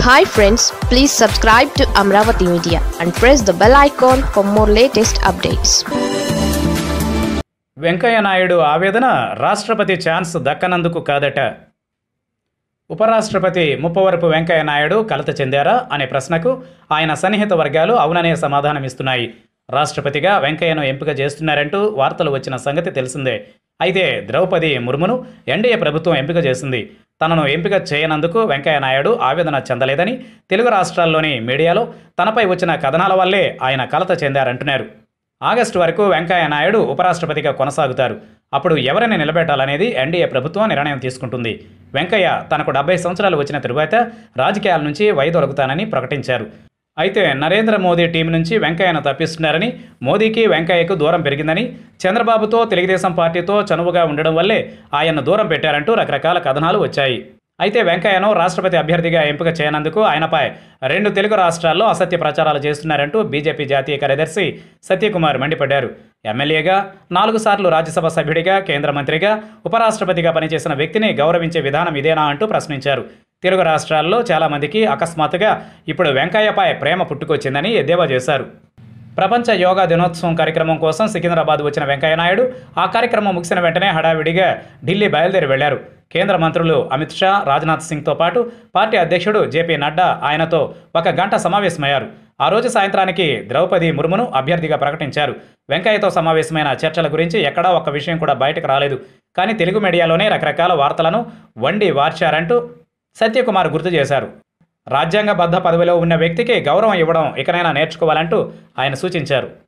hi friends please subscribe to Amaravati media and press the bell icon for more latest updates Venkaiah Naidu ఆవేదన రాష్ట్రపతి chance దక్కనందుకు కాదట ఉపరాష్ట్రపతి ముప్పవరపు వెంకయ్య నాయుడు కలత చెందారా అనే ప్రశ్నకు ఆయన సన్నిహిత వర్గాలు అవుననే సమాధానమిస్తున్నాయి రాష్ట్రపతిగా వెంకయ్యను ఎంపిక చేస్తున్నారంటూ వార్తలు వచ్చిన సంగతి తెలిసిందే అయితే ద్రౌపది ముర్మును ఎన్డీఏ ప్రభుత్వం ఎంపిక చేసింది తనను ఎంపిక చేయనందుకు వెంకయ్య నాయుడు ఆవేదన చెందలేదని తెలుగు రాష్ట్రాల్లోని మీడియాలో తనపై వచ్చిన కథనాల వల్లే ఆయన కలత చెందారంటున్నారు ఆగస్టు వరకు వెంకయ్య నాయుడు ఉపరాష్ట్రపతిగా కొనసాగుతారు అప్పుడు ఎవరిని నిలబెట్టాలనేది ఎన్డీఏ ప్రభుత్వం నిర్ణయం తీసుకుంటుంది వెంకయ్య తనకు డెబ్బై సంవత్సరాలు వచ్చిన తరువాత రాజకీయాల నుంచి వైదొలగుతానని ప్రకటించారు అయితే నరేంద్ర మోదీ టీం నుంచి వెంకయ్యను తప్పిస్తున్నారని మోదీకి వెంకయ్యకు దూరం పెరిగిందని చంద్రబాబుతో తెలుగుదేశం పార్టీతో చనువుగా ఉండడం వల్లే ఆయన్ను దూరం పెట్టారంటూ రకరకాల కథనాలు వచ్చాయి అయితే వెంకయ్యను రాష్ట్రపతి అభ్యర్థిగా ఎంపిక చేయనందుకు ఆయనపై రెండు తెలుగు రాష్ట్రాల్లో అసత్య ప్రచారాలు చేస్తున్నారంటూ బీజేపీ జాతీయ కార్యదర్శి సత్యకుమార్ మండిపడ్డారు ఎమ్మెల్యేగా నాలుగు సార్లు రాజ్యసభ సభ్యుడిగా కేంద్ర మంత్రిగా ఉపరాష్ట్రపతిగా పనిచేసిన వ్యక్తిని గౌరవించే విధానం ఇదేనా అంటూ ప్రశ్నించారు తెలుగు రాష్ట్రాల్లో చాలామందికి అకస్మాత్తుగా ఇప్పుడు వెంకయ్యపై ప్రేమ పుట్టుకొచ్చిందని ఎద్దేవా చేశారు ప్రపంచ యోగా దినోత్సవం కార్యక్రమం కోసం సికింద్రాబాద్ వచ్చిన వెంకయ్యనాయుడు ఆ కార్యక్రమం ముగిసిన వెంటనే హడావిడిగా ఢిల్లీ బయలుదేరి వెళ్లారు కేంద్ర మంత్రులు అమిత్ షా రాజ్నాథ్ సింగ్తో పాటు పార్టీ అధ్యక్షుడు జేపీ నడ్డా ఆయనతో ఒక గంట సమావేశమయ్యారు ఆ రోజు సాయంత్రానికి ద్రౌపది ముర్మును అభ్యర్థిగా ప్రకటించారు వెంకయ్యతో సమావేశమైన చర్చల గురించి ఎక్కడా ఒక్క విషయం కూడా బయటకు రాలేదు కానీ తెలుగు మీడియాలోనే రకరకాల వార్తలను వండి వార్చారంటూ సత్యకుమార్ గుర్తు చేశారు రాజ్యాంగబద్ధ పదవిలో ఉన్న వ్యక్తికి గౌరవం ఇవ్వడం ఇకనైనా నేర్చుకోవాలంటూ ఆయన సూచించారు